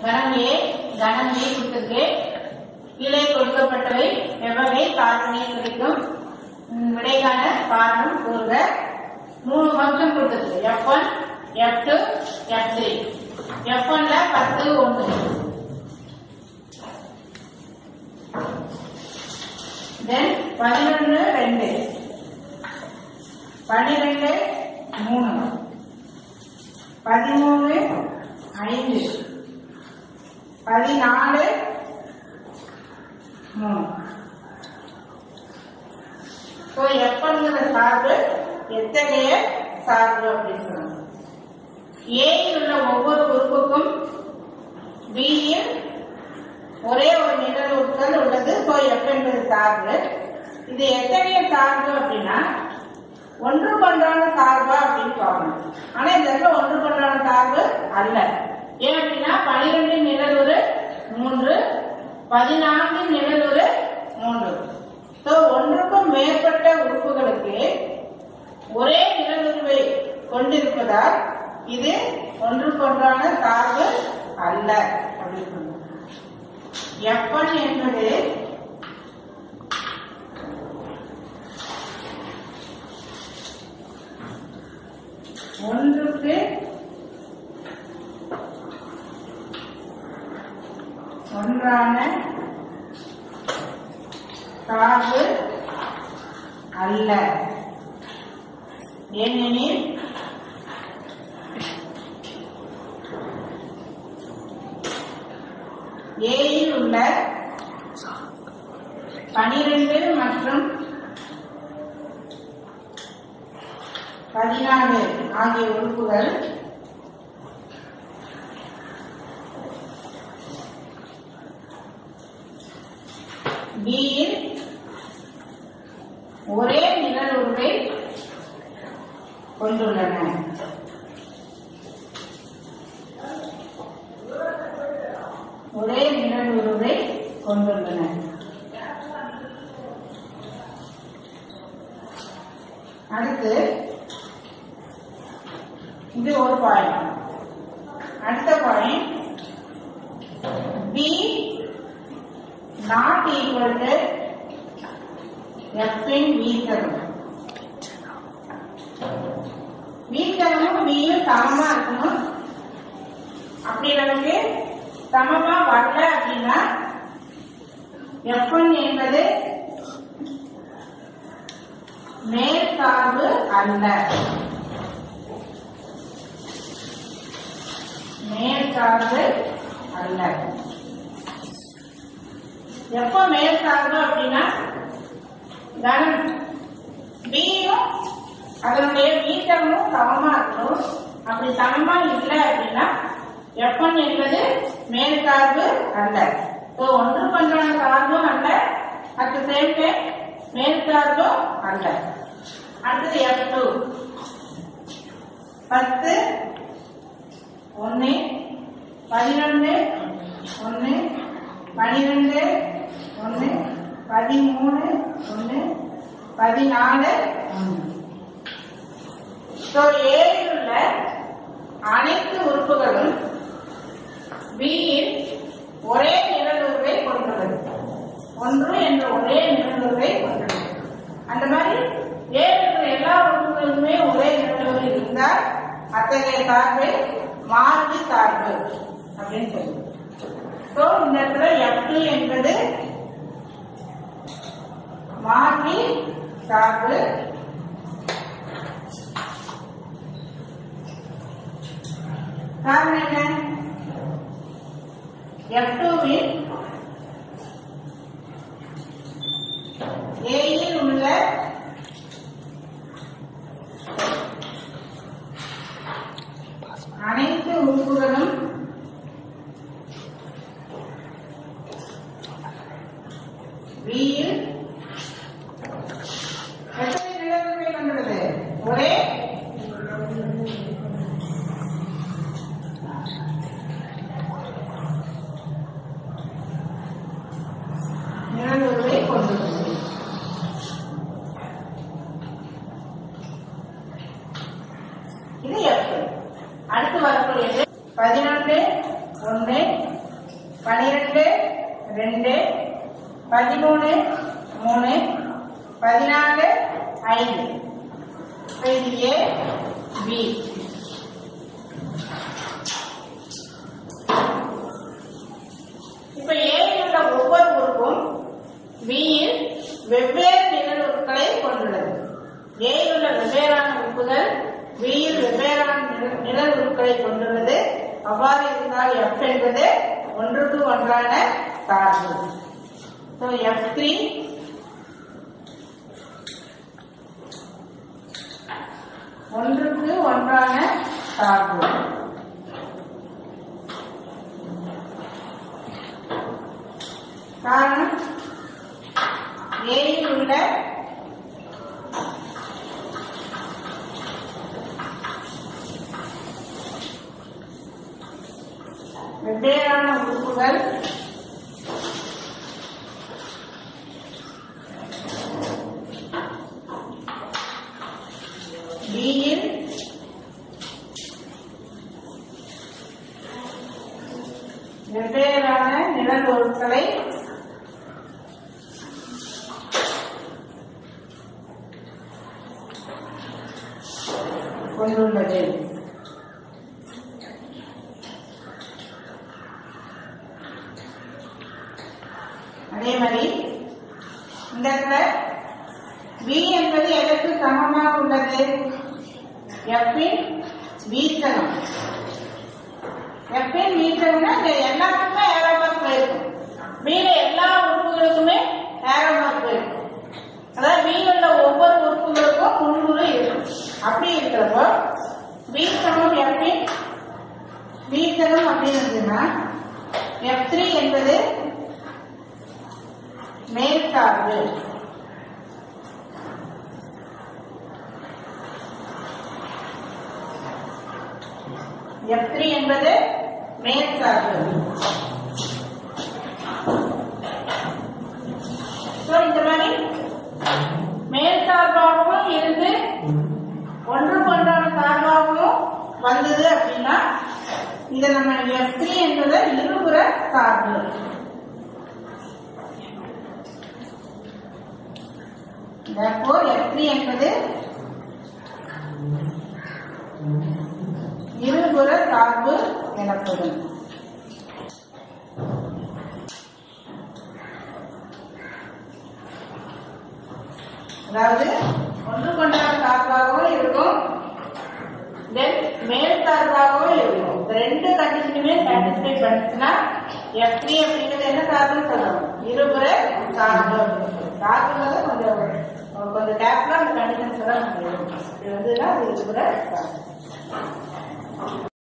கணம் ஏ கணம் ஏ கொடுத்திருக்கு கீழே கொடுக்கப்பட்டவை எவ்வகை காரணியை குறிக்கும் ம், விடைக்கான காரணம் கூறுக மூணு ஃபங்க்ஷன் கொடுத்திருக்கு F one F two F three F ஒன்ல பத்து ஒன்று தென் பதினொன்று ரெண்டு பன்னிரெண்டு மூணு பதிமூணு ஐந்து பதினாலு மூணு ஸோ எப்பங்கிற சார்பு எத்தகைய சார்பு அப்படின்னு சொல்லுவாங்க ஏயில் உள்ள ஒவ்வொரு உறுப்புக்கும் பியில் ஒரே ஒரு நிழல் உட்கள் உள்ளது ஸோ எஃப் என்பது சார்பு இது எத்தகைய சார்பு அப்படின்னா ஒன்று கொண்டான சார்பா அப்படின்னு பார்க்கணும் ஆனா இந்த இடத்துல ஒன்று கொண்டான சார்பு அல்ல ஏன் அப்படின்னா பனிரெண்டு நிழலுறு மூன்று பதினான்கு நிழலுறு மூன்று ஸோ ஒன்றுக்கும் மேற்பட்ட உறுப்புகளுக்கு ஒரே நிழலுருவை கொண்டிருப்பதால் இது ஒன்றுக்கொன்றான சார்பு அல்ல அப்படின்னு சொல்லுவோம் F1 என்பது ஒன்றுக்கு ஒன்றான சார்பு அல்ல ஏனெனில் ஏயில் உள்ள பனிரெண்டு மற்றும் பதினாலு ஆகிய உறுப்புகள் பியில் ஒரே நிழல் உருவை கொண்டுள்ளன ஒரே நிழல் உருவை கொண்டுள்ளன அடுத்து இது ஒரு பாயிண்ட் அடுத்த point P not equal to F in வீசரம் வீசரமும் பியும் சமமா இருக்கணும் அப்படி நமக்கு சமமா வரல அப்படின்னா F1 என்பது மேல் சார்பு அல்ல மேல் சார்பு அல்ல எப்ப மேல் சார்பு அப்படின்னா கணம் பியும் அதனுடைய வீட்டமும் சமமா இருக்கணும் அப்படி சமமா இல்லை அப்படின்னா F1 என்பது மேல் சார்பு அல்ல ஸோ ஒன்று பண்றான சார்பும் அல்ல அட் சேம் டைம் மேல் சார்பும் அல்ல அடுத்தது எஃப் டூ பத்து ஒன்று பதினொன்று ஒன்று பனிரெண்டு ஒன்று பதிமூணு ஒன்று பதினாலு ஒன்று ஸோ ஏழில் உள்ள அனைத்து உறுப்புகளும் பியில் ஒரே நிழலுருவை கொண்டுள்ளது ஒன்று என்ற ஒரே நிழலுருவை கொண்டுள்ளது அந்த மாதிரி ஏழு இருக்கிற எல்லா உறுப்புகளுமே ஒரே நிழலுரு இருந்தால் அத்தகைய சார்பை மாற்றி சார்பு அப்படின்னு சொல்லுவோம் ஸோ இந்த இடத்துல F2 என்பது மாற்றி சார்பு காரணம் என்ன F2வில் ஏயில் உள்ள அனைத்து உறுப்புகளும் பியில் எத்தனை நிலைமை கொண்டுள்ளது ஒரே ஒன்று பனிரெண்டு ரெண்டு பதிமூணு மூணு பதினாலு ஐந்து இப்ப இது ஏ பி இப்ப ஏயில் உள்ள ஒவ்வொரு உறுப்பும் பியில் வெவ்வேறு நிழல் உறுப்புகளை கொண்டுள்ளது ஏயில் உள்ள வெவ்வேறான உறுப்புகள் பியில் வெவ்வேறான நிழல் நிழல் உறுப்புகளை கொண்டுள்ளது அவ்வாறு இருந்தால் எஃப் என்பது ஒன்றுக்கு ஒன்றான சார்பு ஸோ எஃப் த்ரீ ஒன்றுக்கு ஒன்றான சார்பு காரணம் ஏயில் உள்ள வெவ்வேறான உறுப்புகள் பியில் வெவ்வேறான நிழல் பொருட்களை கொண்டுள்ளது அதே மாதிரி இந்த இடத்துல V என்பது எதற்கு சமமாக உள்ளது F இன் வீச்சகம் F இன் வீச்சகம்னா இந்த எல்லாத்துக்குமே ஏரோ மார்க் போயிருக்கும் B ல எல்லா உறுப்புகளுக்குமே ஏரோ மார்க் போயிருக்கும் அதாவது B ல உள்ள ஒவ்வொரு உறுப்புகளுக்கும் முன்னூறு இருக்கும் அப்படி இருக்கிறப்போ V சமம் F இன் வீச்சகம் அப்படின்னு இருந்ததுன்னா F3 என்பது மேற்சார்பு F3 என்பது மேற்சார்பு So, இந்த மாதிரி மேற்சார்பாகவும் இருந்து ஒன்றுக்கு ஒன்றான சார்பாகவும் வந்தது அப்படின்னா இதை நம்ம F3 என்பது இருபுற சார்பு therefore F3 என்பது இருபுற சார்பு எனப்படும் அதாவது ஒன்று கொண்டாட சார்பாகவும் இருக்கும் தென் மேல் சார்பாகவும் இருக்கும் இந்த ரெண்டு கண்டிஷனுமே சாட்டிஸ்ஃபை பண்ணுச்சுன்னா எஃப் த்ரீ அப்படிங்கிறது என்ன சார்புன்னு சொல்லணும் இருபுற சார்பு சார்புங்கிறது கொஞ்சம் கொஞ்சம் டேப்ல அந்த கண்டிஷன்ஸ் எல்லாம் இது வந்துன்னா அது இருபுற சார்பு